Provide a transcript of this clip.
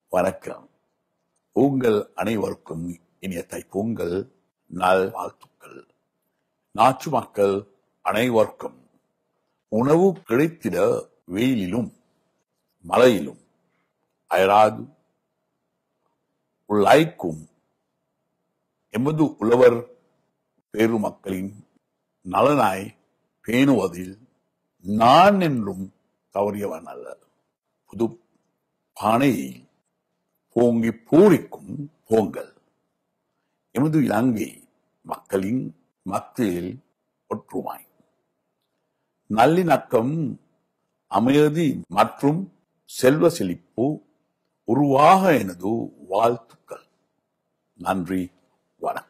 வணக்கம் உங்கள் அனைவருக்கும் இனிய தைப்பொங்கல் நல் வாழ்த்துக்கள் நாட்டு மக்கள் அனைவருக்கும் உணவு கிடைத்திட வெயிலிலும் மழையிலும் அயராது உழைக்கும் எமது உழவர் பெருமக்களின் நலனாய் பேணுவதில் நான் என்றும் தவறியவன் அல்ல புது பானையில் பொங்கி பூரிக்கும் பொங்கல் எமது இலங்கை மக்களின் மத்தியில் ஒற்றுமை நல்லிணக்கம் அமைதி மற்றும் செல்வ செழிப்பு உருவாக எனது வாழ்த்துக்கள் நன்றி வணக்கம்